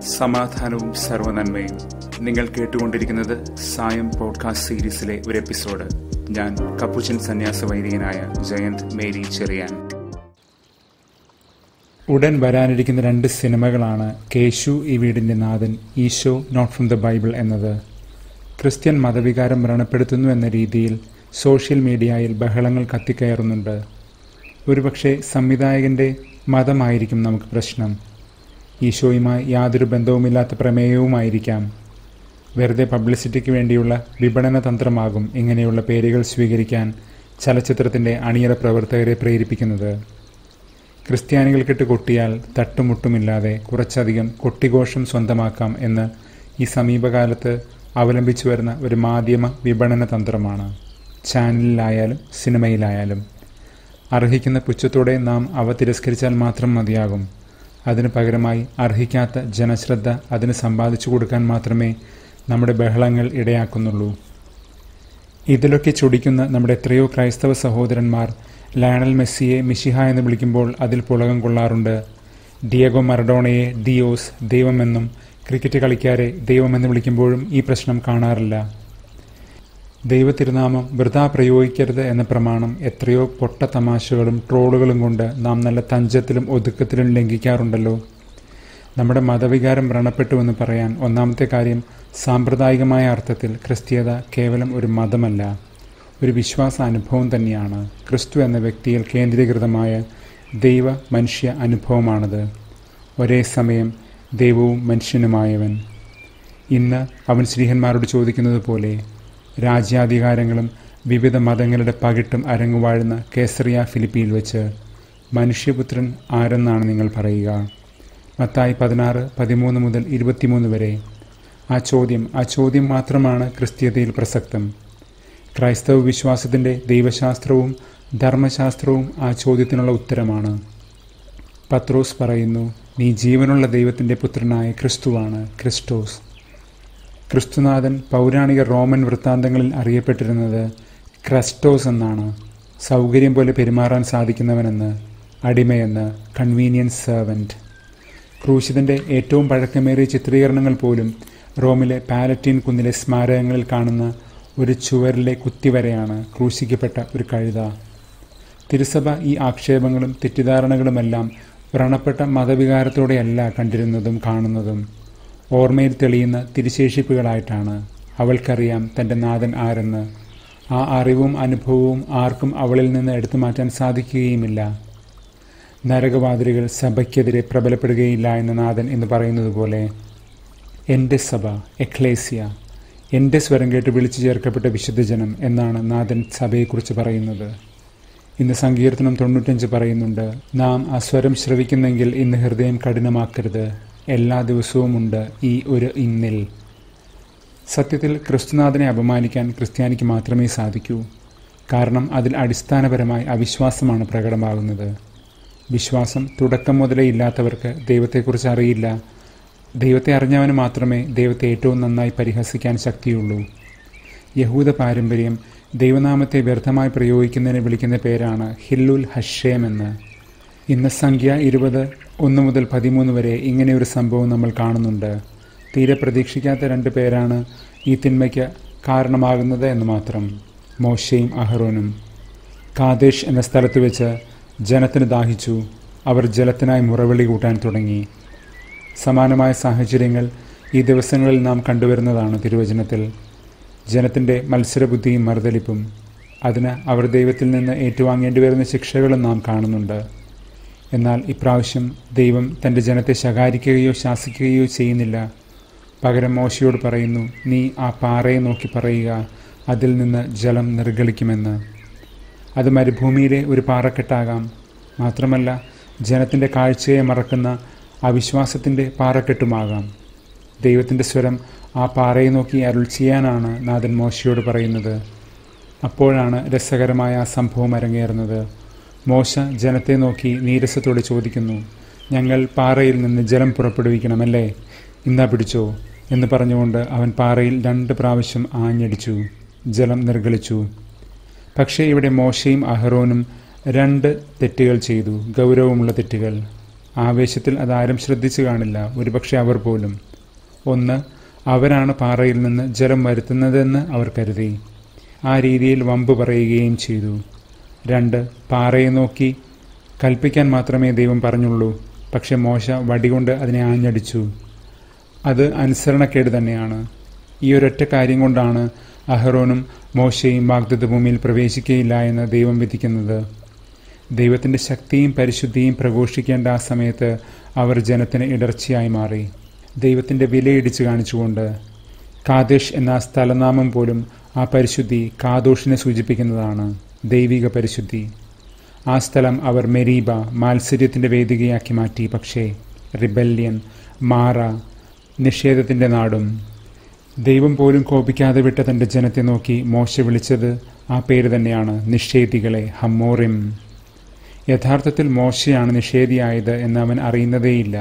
സമാധാനവും സർവനന്മയും നിങ്ങൾ കേട്ടുകൊണ്ടിരിക്കുന്നത് സായം പോഡ്കാസ്റ്റ് സീരീസിലെ ഒരു എപ്പിസോഡ് ഞാൻ കപ്പുച്ചൻ സന്യാസ വൈദികനായ ജയന്ത് മേരി ചെറിയാൻ ഉടൻ വരാനിരിക്കുന്ന രണ്ട് സിനിമകളാണ് കേശു ഈ വീടിന്റെ നാഥൻ Eesho not from the Bible എന്നത് ക്രിസ്ത്യൻ മതവികാരം വ്രണപ്പെടുത്തുന്നു എന്ന രീതിയിൽ സോഷ്യൽ മീഡിയയിൽ ബഹളങ്ങൾ കത്തിക്കയറുന്നുണ്ട് ഒരുപക്ഷെ സംവിധായകന്റെ മതമായിരിക്കും നമുക്ക് പ്രശ്നം ഈശോയുമായി യാതൊരു ബന്ധവുമില്ലാത്ത പ്രമേയവുമായിരിക്കാം വെറുതെ പബ്ലിസിറ്റിക്ക് വേണ്ടിയുള്ള വിപണന തന്ത്രമാകും ഇങ്ങനെയുള്ള പേരുകൾ സ്വീകരിക്കാൻ ചലച്ചിത്രത്തിന്റെ അണിയറ പ്രവർത്തകരെ പ്രേരിപ്പിക്കുന്നത് ക്രിസ്ത്യാനികൾക്കിട്ട് കൊട്ടിയാൽ തട്ടുമുട്ടുമില്ലാതെ കുറച്ചധികം കൊട്ടിഘോഷം സ്വന്തമാക്കാം എന്ന് ഈ സമീപകാലത്ത് അവലംബിച്ചു വരുന്ന ഒരു മാധ്യമ വിപണന തന്ത്രമാണ് ചാനലിലായാലും സിനിമയിലായാലും അർഹിക്കുന്ന പുച്ഛത്തോടെ നാം അവ തിരസ്കരിച്ചാൽ മാത്രം മതിയാകും അതിനു പകരമായി അർഹിക്കാത്ത ജനശ്രദ്ധ അതിന് സമ്പാദിച്ചു കൊടുക്കാൻ മാത്രമേ നമ്മുടെ ബഹളങ്ങൾ ഇടയാക്കുന്നുള്ളൂ ഇതിലൊക്കെ ചൊടിക്കുന്ന നമ്മുടെ എത്രയോ ക്രൈസ്തവ സഹോദരന്മാർ ലയണൽ മെസ്സിയെ മിഷിഹ എന്ന് വിളിക്കുമ്പോൾ അതിൽ പുളകം കൊള്ളാറുണ്ട് ഡിയഗോ മറഡോണയെ ഡിയോസ് ദൈവമെന്നും ക്രിക്കറ്റ് കളിക്കാരെ ദൈവമെന്ന് വിളിക്കുമ്പോഴും ഈ പ്രശ്നം കാണാറില്ല ദൈവത്തിരുനാമം വൃഥാ പ്രയോഗിക്കരുത് എന്ന പ്രമാണം എത്രയോ പൊട്ട തമാശകളും ട്രോളുകളും കൊണ്ട് നാം നല്ല തഞ്ചത്തിലും ഒതുക്കത്തിലും ലംഘിക്കാറുണ്ടല്ലോ നമ്മുടെ മതവികാരം വ്രണപ്പെട്ടുവെന്ന് പറയാൻ ഒന്നാമത്തെ കാര്യം സാമ്പ്രദായികമായ അർത്ഥത്തിൽ ക്രിസ്തീയത കേവലം ഒരു മതമല്ല ഒരു വിശ്വാസ അനുഭവം തന്നെയാണ് ക്രിസ്തു എന്ന വ്യക്തിയിൽ കേന്ദ്രീകൃതമായ ദൈവ മനുഷ്യ അനുഭവമാണത് ഒരേ സമയം ദൈവവും മനുഷ്യനുമായവൻ ഇന്ന് അവൻ ശ്രീഹന്മാരോട് ചോദിക്കുന്നത് പോലെ രാജ്യാധികാരങ്ങളും വിവിധ മതങ്ങളുടെ പകിട്ടും അരങ്ങുവാഴുന്ന കേസറിയ ഫിലിപ്പിയിൽ വെച്ച് മനുഷ്യപുത്രൻ ആരെന്നാണ് നിങ്ങൾ പറയുക മത്തായി പതിനാറ് പതിമൂന്ന് മുതൽ ഇരുപത്തിമൂന്ന് വരെ ആ ചോദ്യം ആ ചോദ്യം മാത്രമാണ് ക്രിസ്തീയതയിൽ പ്രസക്തം ക്രൈസ്തവ വിശ്വാസത്തിൻ്റെ ദൈവശാസ്ത്രവും ധർമ്മശാസ്ത്രവും ആ ചോദ്യത്തിനുള്ള ഉത്തരമാണ് പത്രോസ് പറയുന്നു നീ ജീവനുള്ള ദൈവത്തിൻ്റെ പുത്രനായ ക്രിസ്തുവാണ് ക്രിസ്റ്റോസ് ക്രിസ്തുനാഥൻ പൗരാണിക റോമൻ വൃത്താന്തങ്ങളിൽ അറിയപ്പെട്ടിരുന്നത് ക്രസ്റ്റോസ് എന്നാണ് സൗകര്യം പോലെ പെരുമാറാൻ സാധിക്കുന്നവനെന്ന് അടിമയെന്ന് കൺവീനിയൻസ് സെർവൻറ്റ് ക്രൂശിതൻ്റെ ഏറ്റവും പഴക്കമേറിയ ചിത്രീകരണങ്ങൾ പോലും റോമിലെ പാലറ്റീൻ കുന്നിലെ സ്മാരകങ്ങളിൽ കാണുന്ന ഒരു ചുവരിലെ കുത്തിവരെയാണ് ക്രൂശിക്കപ്പെട്ട ഒരു കഴുത തിരുസഭ ഈ ആക്ഷേപങ്ങളും തെറ്റിദ്ധാരണകളുമെല്ലാം വ്രണപ്പെട്ട മതവികാരത്തോടെയല്ല കണ്ടിരുന്നതും കാണുന്നതും ഓർമ്മയിൽ തെളിയുന്ന തിരുശേഷിപ്പുകളായിട്ടാണ് അവൾക്കറിയാം തൻ്റെ നാഥൻ ആരെന്ന് ആ അറിവും അനുഭവവും ആർക്കും അവളിൽ നിന്ന് എടുത്തു മാറ്റാൻ സാധിക്കുകയുമില്ല നരകവാതിലുകൾ സഭയ്ക്കെതിരെ പ്രബലപ്പെടുകയില്ല എന്ന നാഥൻ എന്ന് പറയുന്നത് പോലെ എൻ്റെ സഭ എക്ലേസിയ എൻ്റെ സ്വരം കേട്ട് വിളിച്ചു ചേർക്കപ്പെട്ട വിശുദ്ധജനം എന്നാണ് നാഥൻ സഭയെക്കുറിച്ച് പറയുന്നത് ഇന്ന് സങ്കീർത്തനം തൊണ്ണൂറ്റഞ്ച് പറയുന്നുണ്ട് നാം ആ സ്വരം ശ്രവിക്കുന്നെങ്കിൽ ഇന്ന് ഹൃദയം കഠിനമാക്കരുത് എല്ലാ ദിവസവുമുണ്ട് ഈ ഒരു ഇന്നിൽ സത്യത്തിൽ ക്രിസ്തുനാഥനെ അപമാനിക്കാൻ ക്രിസ്ത്യാനിക്ക് മാത്രമേ സാധിക്കൂ കാരണം അതിൽ അടിസ്ഥാനപരമായി അവിശ്വാസമാണ് പ്രകടമാകുന്നത് വിശ്വാസം തുടക്കം മുതലേ ഇല്ലാത്തവർക്ക് ദൈവത്തെക്കുറിച്ച് അറിയില്ല ദൈവത്തെ അറിഞ്ഞവന് മാത്രമേ ദൈവത്തെ ഏറ്റവും നന്നായി പരിഹസിക്കാൻ ശക്തിയുള്ളൂ യഹൂദ പാരമ്പര്യം ദൈവനാമത്തെ വ്യർത്ഥമായി പ്രയോഗിക്കുന്നതിനെ വിളിക്കുന്ന പേരാണ് ഹില്ലുൽ ഹഷേം എന്ന് ഇന്ന് സംഖ്യ ഇരുപത് ഒന്ന് മുതൽ പതിമൂന്ന് വരെ ഇങ്ങനെ ഒരു സംഭവം നമ്മൾ കാണുന്നുണ്ട് തീരെ പ്രതീക്ഷിക്കാത്ത രണ്ട് പേരാണ് ഈ തിന്മയ്ക്ക് കാരണമാകുന്നത് എന്ന് മാത്രം മോശയും അഹറോനും കാദേശ് എന്ന സ്ഥലത്ത് വെച്ച് ജനത്തിന് ദാഹിച്ചു അവർ ജലത്തിനായി മുറവിളി കൂട്ടാൻ തുടങ്ങി സമാനമായ സാഹചര്യങ്ങൾ ഈ ദിവസങ്ങളിൽ നാം കണ്ടുവരുന്നതാണ് തിരുവചനത്തിൽ ജനത്തിൻ്റെ മത്സരബുദ്ധിയും മറുതലിപ്പും അതിന് അവർ ദൈവത്തിൽ നിന്ന് ഏറ്റുവാങ്ങേണ്ടി വരുന്ന ശിക്ഷകളും നാം കാണുന്നുണ്ട് എന്നാൽ ഇപ്രാവശ്യം ദൈവം തൻ്റെ ജനത്തെ ശകാരിക്കുകയോ ശാസിക്കുകയോ ചെയ്യുന്നില്ല പകരം മോശയോട് പറയുന്നു നീ ആ പാറയെ നോക്കി പറയുക അതിൽ നിന്ന് ജലം നിർഗളിക്കുമെന്ന് അത് മരുഭൂമിയിലെ ഒരു പാറക്കെട്ടാകാം മാത്രമല്ല ജനത്തിൻ്റെ കാഴ്ചയെ മറക്കുന്ന അവിശ്വാസത്തിൻ്റെ പാറക്കെട്ടുമാകാം ദൈവത്തിൻ്റെ സ്വരം ആ പാറയെ നോക്കി അരുൾ ചെയ്യാനാണ് നാഥൻ മോശയോട് പറയുന്നത് അപ്പോഴാണ് രസകരമായ ആ സംഭവം അരങ്ങേറുന്നത് മോശ ജനത്തെ നോക്കി നീരസത്തോടെ ചോദിക്കുന്നു ഞങ്ങൾ പാറയിൽ നിന്ന് ജലം പുറപ്പെടുവിക്കണമല്ലേ ഇന്നാ പിടിച്ചോ എന്ന് പറഞ്ഞുകൊണ്ട് അവൻ പാറയിൽ രണ്ട് പ്രാവശ്യം ആഞ്ഞടിച്ചു ജലം നിർഗളിച്ചു പക്ഷേ ഇവിടെ മോശയും അഹറോനും രണ്ട് തെറ്റുകൾ ചെയ്തു ഗൗരവമുള്ള തെറ്റുകൾ ആവേശത്തിൽ അതാരും ശ്രദ്ധിച്ചു കാണില്ല ഒരുപക്ഷെ അവർ പോലും ഒന്ന് അവരാണ് പാറയിൽ നിന്ന് ജലം വരുത്തുന്നതെന്ന് അവർ കരുതി ആ രീതിയിൽ വമ്പ് പറയുകയും ചെയ്തു രണ്ട് പാറയെ നോക്കി കൽപ്പിക്കാൻ മാത്രമേ ദൈവം പറഞ്ഞുള്ളൂ പക്ഷെ മോശ വടികൊണ്ട് അതിനെ ആഞ്ഞടിച്ചു അത് അനുസരണക്കേട് തന്നെയാണ് ഈ ഒരൊറ്റ കാര്യം കൊണ്ടാണ് അഹറോനും മോശയും വാഗ്ദത്ത ഭൂമിയിൽ പ്രവേശിക്കുകയില്ല എന്ന് ദൈവം വിധിക്കുന്നത് ദൈവത്തിൻ്റെ ശക്തിയും പരിശുദ്ധിയും പ്രഘോഷിക്കേണ്ട ആ സമയത്ത് അവർ ജനത്തിന് ഇടർച്ചയായി മാറി ദൈവത്തിൻ്റെ വിലയിടിച്ചു കാണിച്ചുകൊണ്ട് കാദേശ് എന്ന സ്ഥലനാമം പോലും ആ പരിശുദ്ധി കാദോഷിനെ സൂചിപ്പിക്കുന്നതാണ് ദൈവിക പരിശുദ്ധി ആ സ്ഥലം അവർ മെരീബ മാത്സര്യത്തിൻ്റെ വേദികയാക്കി മാറ്റി പക്ഷേ റിബല്യൻ മാറ നിഷേധത്തിൻ്റെ നാടും ദൈവം പോലും കോപിക്കാതെ വിട്ട തൻ്റെ ജനത്തെ നോക്കി മോശ വിളിച്ചത് ആ പേര് തന്നെയാണ് നിഷേധികളെ ഹമ്മോറിം യഥാർത്ഥത്തിൽ മോശയാണ് നിഷേധിയായത് എന്ന് അവൻ അറിയുന്നതേയില്ല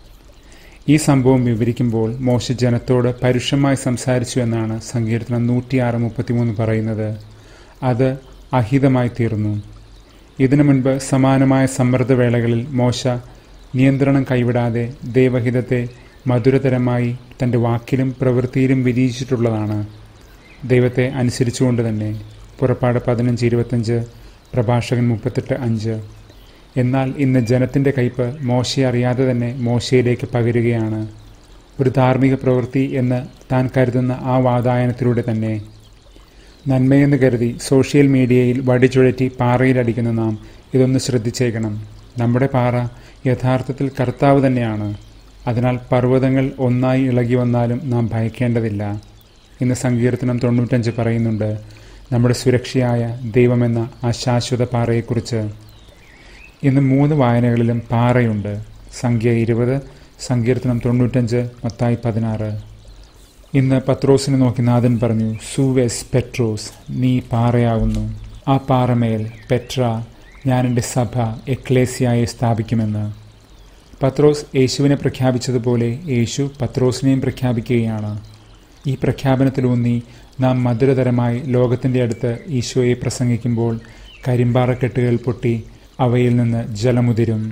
ഈ സംഭവം വിവരിക്കുമ്പോൾ മോശ ജനത്തോട് പരുഷമായി സംസാരിച്ചു എന്നാണ് സങ്കീർത്തനം നൂറ്റിയാറ് മുപ്പത്തിമൂന്ന് പറയുന്നത് അത് അഹിതമായി തീർന്നു ഇതിനു മുൻപ് സമാനമായ സമ്മർദ്ദവേളകളിൽ മോശ നിയന്ത്രണം കൈവിടാതെ ദൈവഹിതത്തെ മധുരതരമായി തൻ്റെ വാക്കിലും പ്രവൃത്തിയിലും വിരിയിച്ചിട്ടുള്ളതാണ് ദൈവത്തെ അനുസരിച്ചുകൊണ്ട് തന്നെ പുറപ്പാട് പതിനഞ്ച് ഇരുപത്തഞ്ച് പ്രഭാഷകൻ മുപ്പത്തെട്ട് അഞ്ച് എന്നാൽ ഇന്ന് ജനത്തിൻ്റെ കയ്പ് മോശയെ അറിയാതെ തന്നെ മോശയിലേക്ക് പകരുകയാണ് ഒരു ധാർമ്മിക പ്രവൃത്തി എന്ന് താൻ കരുതുന്ന ആ വാതായനത്തിലൂടെ തന്നെ നന്മയെന്ന് കരുതി സോഷ്യൽ മീഡിയയിൽ വടിചുഴറ്റി പാറയിലടിക്കുന്ന നാം ഇതൊന്ന് ശ്രദ്ധിച്ചേക്കണം നമ്മുടെ പാറ യഥാർത്ഥത്തിൽ കർത്താവ് തന്നെയാണ് അതിനാൽ പർവ്വതങ്ങൾ ഒന്നായി ഇളകി വന്നാലും നാം ഭയക്കേണ്ടതില്ല ഇന്ന് സങ്കീർത്തനം തൊണ്ണൂറ്റഞ്ച് പറയുന്നുണ്ട് നമ്മുടെ സുരക്ഷയായ ദൈവമെന്ന ആ ശാശ്വത പാറയെക്കുറിച്ച് ഇന്ന് മൂന്ന് വായനകളിലും പാറയുണ്ട് സംഖ്യ ഇരുപത് സങ്കീർത്തനം തൊണ്ണൂറ്റഞ്ച് മത്തായി പതിനാറ് ഇന്ന് പത്രോസിനെ നോക്കി നാഥൻ പറഞ്ഞു സൂവെസ് പെട്രോസ് നീ പാറയാകുന്നു ആ പാറമേൽ പെട്ര ഞാൻ എൻ്റെ സഭ എക്ലേസിയായി സ്ഥാപിക്കുമെന്ന് പത്രോസ് യേശുവിനെ പ്രഖ്യാപിച്ചതുപോലെ യേശു പത്രോസിനെയും പ്രഖ്യാപിക്കുകയാണ് ഈ പ്രഖ്യാപനത്തിലൂന്നി നാം മധുരതരമായി ലോകത്തിൻ്റെ അടുത്ത് ഈശോയെ പ്രസംഗിക്കുമ്പോൾ കരിമ്പാറക്കെട്ടുകൾ പൊട്ടി അവയിൽ നിന്ന് ജലമുതിരും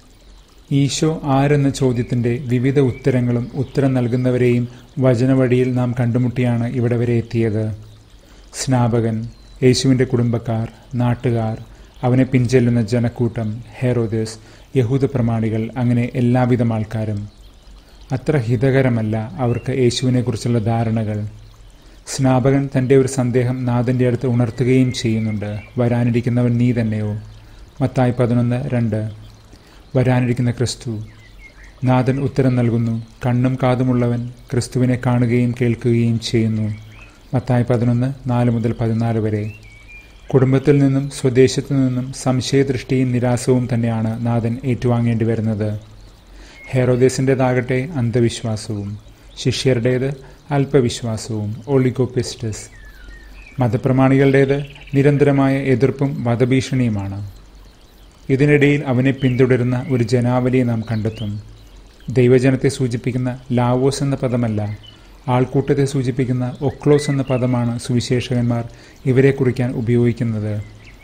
ഈശോ ആരെന്ന ചോദ്യത്തിൻ്റെ വിവിധ ഉത്തരങ്ങളും ഉത്തരം നൽകുന്നവരെയും വചനവഴിയിൽ നാം കണ്ടുമുട്ടിയാണ് ഇവിടെ വരെ എത്തിയത് സ്നാപകൻ യേശുവിൻ്റെ കുടുംബക്കാർ നാട്ടുകാർ അവനെ പിൻചെല്ലുന്ന ജനക്കൂട്ടം ഹെറോദസ് യഹൂദ പ്രമാണികൾ അങ്ങനെ എല്ലാവിധം ആൾക്കാരും അത്ര ഹിതകരമല്ല അവർക്ക് യേശുവിനെക്കുറിച്ചുള്ള ധാരണകൾ സ്നാപകൻ തൻ്റെ ഒരു സന്ദേഹം നാഥൻ്റെ അടുത്ത് ഉണർത്തുകയും ചെയ്യുന്നുണ്ട് വരാനിരിക്കുന്നവൻ നീ തന്നെയോ മത്തായി പതിനൊന്ന് രണ്ട് വരാനിരിക്കുന്ന ക്രിസ്തു നാഥൻ ഉത്തരം നൽകുന്നു കണ്ണും കാതുമുള്ളവൻ ക്രിസ്തുവിനെ കാണുകയും കേൾക്കുകയും ചെയ്യുന്നു മത്തായി പതിനൊന്ന് നാല് മുതൽ പതിനാല് വരെ കുടുംബത്തിൽ നിന്നും സ്വദേശത്തു നിന്നും സംശയദൃഷ്ടിയും നിരാസവും തന്നെയാണ് നാഥൻ ഏറ്റുവാങ്ങേണ്ടി വരുന്നത് ഹെറോദേസിൻ്റെതാകട്ടെ അന്ധവിശ്വാസവും ശിഷ്യരുടേത് അല്പവിശ്വാസവും ഒളിഗോപിസ്റ്റസ് മതപ്രമാണികളുടേത് നിരന്തരമായ എതിർപ്പും വധഭീഷണിയുമാണ് ഇതിനിടയിൽ അവനെ പിന്തുടരുന്ന ഒരു ജനാവലിയെ നാം കണ്ടെത്തും ദൈവജനത്തെ സൂചിപ്പിക്കുന്ന ലാവോസ് എന്ന പദമല്ല ആൾക്കൂട്ടത്തെ സൂചിപ്പിക്കുന്ന ഒക്ലോസ് എന്ന പദമാണ് സുവിശേഷകന്മാർ ഇവരെ കുറിക്കാൻ ഉപയോഗിക്കുന്നത്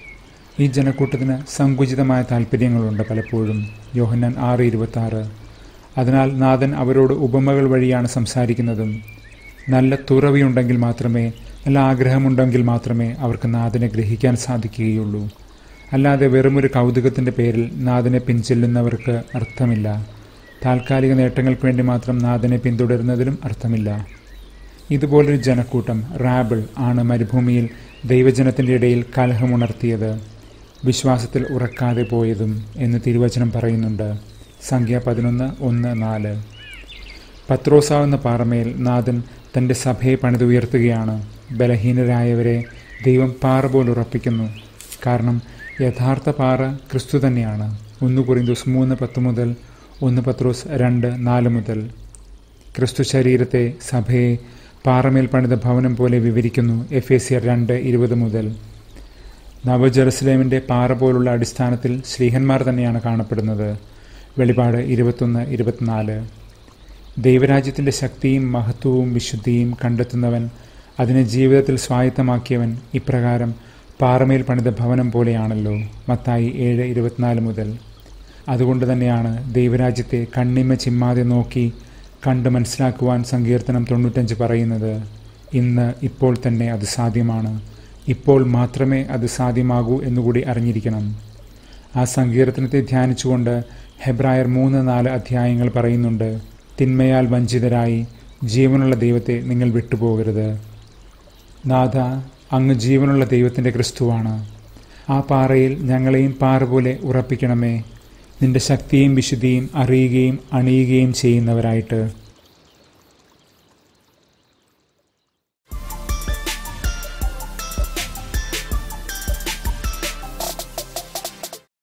ഈ ജനക്കൂട്ടത്തിന് സങ്കുചിതമായ താല്പര്യങ്ങളുണ്ട് പലപ്പോഴും യോഹന്നാൻ ആറ് ഇരുപത്തി ആറ് അതിനാൽ നാഥൻ അവരോട് ഉപമകൾ വഴിയാണ് സംസാരിക്കുന്നതും നല്ല തുറവിയുണ്ടെങ്കിൽ മാത്രമേ നല്ല ആഗ്രഹമുണ്ടെങ്കിൽ മാത്രമേ അവർക്ക് നാഥനെ ഗ്രഹിക്കാൻ സാധിക്കുകയുള്ളൂ അല്ലാതെ വെറുമൊരു കൗതുകത്തിൻ്റെ പേരിൽ നാഥനെ പിൻചെല്ലുന്നവർക്ക് അർത്ഥമില്ല താൽക്കാലിക നേട്ടങ്ങൾക്ക് വേണ്ടി മാത്രം നാഥനെ പിന്തുടരുന്നതിലും അർത്ഥമില്ല ഇതുപോലൊരു ജനക്കൂട്ടം റാബിൾ ആണ് മരുഭൂമിയിൽ ദൈവജനത്തിൻ്റെ ഇടയിൽ കലഹമുണർത്തിയത് വിശ്വാസത്തിൽ ഉറക്കാതെ പോയതും എന്ന് തിരുവചനം പറയുന്നുണ്ട് സംഖ്യ പതിനൊന്ന് ഒന്ന് നാല് പത്രോസാവുന്ന പാറമേൽ നാഥൻ തൻ്റെ സഭയെ പണിതുയർത്തുകയാണ് ബലഹീനരായവരെ ദൈവം പാറ പോലെ ഉറപ്പിക്കുന്നു കാരണം യഥാർത്ഥ പാറ ക്രിസ്തു തന്നെയാണ് ഒന്ന് കുറിന്തോസ് മൂന്ന് പത്ത് മുതൽ ഒന്ന് പത്രോസ് രണ്ട് നാല് മുതൽ ക്രിസ്തു ശരീരത്തെ സഭയെ പാറമേൽ പണിത ഭവനം പോലെ വിവരിക്കുന്നു എഫ് എ സിയർ രണ്ട് ഇരുപത് മുതൽ നവജെറുസലേമിൻ്റെ പാറ പോലുള്ള അടിസ്ഥാനത്തിൽ ശ്രീഹന്മാർ തന്നെയാണ് കാണപ്പെടുന്നത് വെളിപാട് ഇരുപത്തൊന്ന് ഇരുപത്തിനാല് ദൈവരാജ്യത്തിൻ്റെ ശക്തിയും മഹത്വവും വിശുദ്ധിയും കണ്ടെത്തുന്നവൻ അതിനെ ജീവിതത്തിൽ സ്വായത്തമാക്കിയവൻ ഇപ്രകാരം പാറമേൽ പണിത ഭവനം പോലെയാണല്ലോ മത്തായി ഏഴ് ഇരുപത്തിനാല് മുതൽ അതുകൊണ്ട് തന്നെയാണ് ദൈവരാജ്യത്തെ കണ്ണിമ ചിമ്മാതെ നോക്കി കണ്ട് മനസ്സിലാക്കുവാൻ സങ്കീർത്തനം തൊണ്ണൂറ്റഞ്ച് പറയുന്നത് ഇന്ന് ഇപ്പോൾ തന്നെ അത് സാധ്യമാണ് ഇപ്പോൾ മാത്രമേ അത് സാധ്യമാകൂ എന്നുകൂടി അറിഞ്ഞിരിക്കണം ആ സങ്കീർത്തനത്തെ ധ്യാനിച്ചുകൊണ്ട് ഹെബ്രായർ മൂന്ന് നാല് അധ്യായങ്ങൾ പറയുന്നുണ്ട് തിന്മയാൽ വഞ്ചിതരായി ജീവനുള്ള ദൈവത്തെ നിങ്ങൾ വിട്ടുപോകരുത് നാഥ അങ്ങ് ജീവനുള്ള ദൈവത്തിൻ്റെ ക്രിസ്തുവാണ് ആ പാറയിൽ ഞങ്ങളെയും പാറ പോലെ ഉറപ്പിക്കണമേ നിന്റെ ശക്തിയും വിശുദ്ധിയും അറിയുകയും അണിയുകയും ചെയ്യുന്നവരായിട്ട്